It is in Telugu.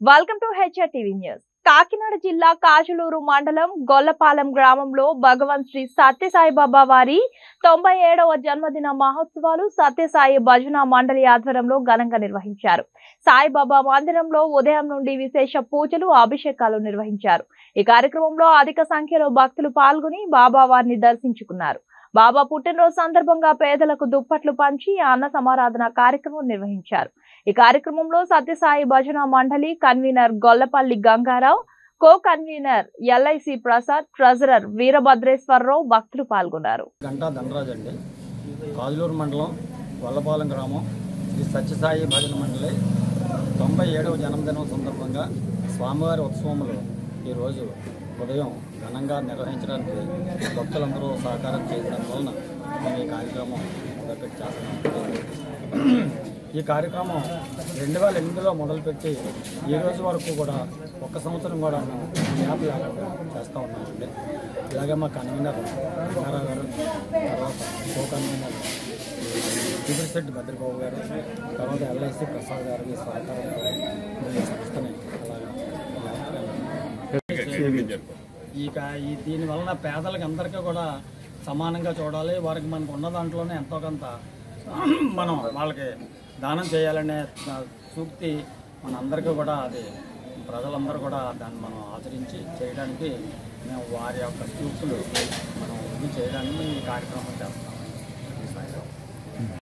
welcome to HR TV news Kakinada జిల్లా కాజులూరు మండలం గొల్లపాలెం గ్రామంలో భగవాన్ శ్రీ సత్యసాయిబాబా వారి తొంభై ఏడవ జన్మదిన మహోత్సవాలు సత్యసాయి భజన మండలి ఆధ్వర్యంలో ఘనంగా నిర్వహించారు సాయిబాబా మందిరంలో ఉదయం నుండి విశేష పూజలు అభిషేకాలు నిర్వహించారు ఈ కార్యక్రమంలో అధిక సంఖ్యలో భక్తులు పాల్గొని బాబా వారిని దర్శించుకున్నారు బాబా పుట్టినరోజు సందర్భంగా పేదలకు దుప్పట్లు పంచి అన్న సమారాధన కార్యక్రమం నిర్వహించారు ఈ కార్యక్రమంలో సత్యసాయి భజన మండలి convener Gollapalli Gangarao co convener LIC Prasad treasurer Veerabhadreswararao భక్తులు పాల్గొన్నారు గంటా ధనరాజ్ అండి కాజులూరు మండలం వల్లపాలెం గ్రామం శ్రీ సత్యసాయి భజన మండలి తొంభై ఏడవ జన్మదినం సందర్భంగా స్వామివారి ఉత్సవములు ఈరోజు ఉదయం ఘనంగా నిర్వహించడానికి భక్తులందరూ సహకారం చేయడం వలన మేము ఈ కార్యక్రమం మొదలుపెట్టి చేస్తున్నాం ఈ కార్యక్రమం రెండు వేల ఎనిమిదిలో మొదలుపెట్టి ఈ రోజు వరకు కూడా ఒక్క సంవత్సరం కూడా మేము గ్యాప్ లేకుండా చేస్తూ ఉన్నామండి ఇలాగే మా కన్వీనర్ రంగారావు గారు తర్వాత కో కన్వీనర్ శెట్టి భద్రబాబు గారు తర్వాత ఎల్ఐసి ప్రసాద్ గారికి సహకారంతో ఈ సంస్థని అలాగా ఈ కా- ఈ దీని వలన పేదలకు అందరికీ కూడా సమానంగా చూడాలి వారికి మనకు ఉన్న దాంట్లోనే ఎంతో కొంత మనం వాళ్ళకి దానం చేయాలనే దా- సూక్తి మనందరికీ కూడా అది ప్రజలందరూ కూడా దాన్ని మనం ఆచరించి చేయడానికి మేము వారి యొక్క సూక్తులు మనం ఇది చేయడానికి ఈ కార్యక్రమం చేస్తాం